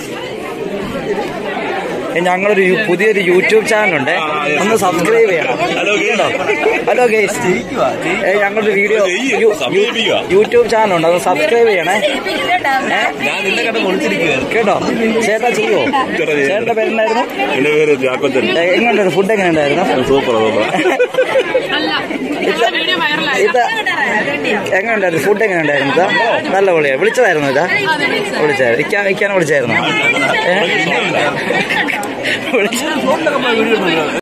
ഏ, ഞങ്ങളൊരു യു- പുതിയൊരു യൂട്യൂബ് ചാനലുണ്ട് ഒന്ന് സബ്സ്ക്രൈബ് ചെയ്യണം കേട്ടോ ഹലോ ഗേസ് ഞങ്ങളൊരു വീഡിയോ യു- യു- യൂട്യൂബ് ചാനലുണ്ട് ഒന്ന് സബ്സ്ക്രൈബ് ചെയ്യണേ ഏ? ഞാൻ നിന്നെ കണ്ട് പൊളിച്ചിരിക്കുകയാണ് കേട്ടോ ചേട്ടാ ചെയ്യോ ചേട്ടന്റെ പേരുണ്ടായിരുന്നു എന്റെ പേര് ജാക്കോച്ചൻ ഏ, എങ്ങനെയുണ്ടായിരുന്നു ഫുഡ് എങ്ങനെയുണ്ടായിരുന്നു സൂപ്പർ സൂപ്പർ ഇത് എങ്ങനെയുണ്ടായിരുന്നു ഫുഡ് എങ്ങനെയുണ്ടായിരുന്നു ഇതാ നല്ല പൊളിയാ വിളിച്ചതായിരുന്നു ഇതാ വിളിച്ചായിരുന്നു ഇക്കാൻ ഇക്കാനെ വിളിച്ചായിരുന്നു ഏ? വിളിച്ച